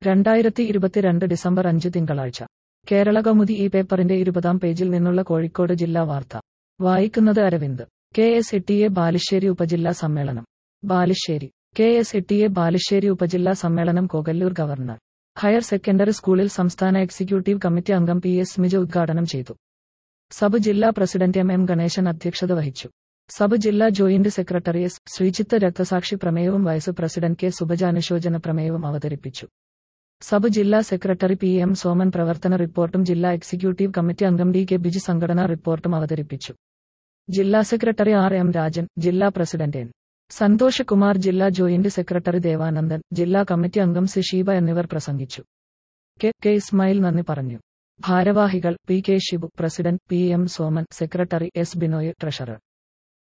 രണ്ടായിരത്തി ഇരുപത്തിരണ്ട് ഡിസംബർ അഞ്ച് തിങ്കളാഴ്ച കേരള കൗമുദി ഈ പേപ്പറിന്റെ ഇരുപതാം പേജിൽ നിന്നുള്ള കോഴിക്കോട് ജില്ലാ വാർത്ത വായിക്കുന്നത് അരവിന്ദ് കെ എസ് എട്ടിയെ ബാലുശ്ശേരി ഉപജില്ലാ സമ്മേളനം ബാലുശ്ശേരി കെ എസ് എട്ടിയെ ബാലുശ്ശേരി ഉപജില്ലാ സമ്മേളനം കോകല്ലൂർ ഗവർണർ ഹയർ സെക്കൻഡറി സ്കൂളിൽ സംസ്ഥാന എക്സിക്യൂട്ടീവ് കമ്മിറ്റി അംഗം പി എസ് മിജ ഉദ്ഘാടനം ചെയ്തു സബ് ജില്ലാ പ്രസിഡന്റ് എം എം ഗണേശൻ അധ്യക്ഷത വഹിച്ചു സബ് ജില്ലാ ജോയിന്റ് സെക്രട്ടറി എസ് ശ്രീജിത്ത് രക്തസാക്ഷി പ്രമേയവും വൈസ് പ്രസിഡന്റ് കെ സുബജ അനുശോചന പ്രമേയവും അവതരിപ്പിച്ചു സബ് ജില്ലാ സെക്രട്ടറി പി എം സോമൻ പ്രവർത്തന റിപ്പോർട്ടും ജില്ലാ എക്സിക്യൂട്ടീവ് കമ്മിറ്റി അംഗം ഡി കെ ബിജു സംഘടനാ റിപ്പോർട്ടും അവതരിപ്പിച്ചു ജില്ലാ സെക്രട്ടറി ആർ എം രാജൻ ജില്ലാ പ്രസിഡന്റ് എൻ സന്തോഷ് കുമാർ ജില്ലാ ജോയിന്റ് സെക്രട്ടറി ദേവാനന്ദൻ ജില്ലാ കമ്മിറ്റി അംഗം സി ഷീബ എന്നിവർ പ്രസംഗിച്ചു കെ കെ ഇസ്മായിൽ നന്ദി പറഞ്ഞു ഭാരവാഹികൾ P K Shibu president P M Soman secretary S Binoy treasurer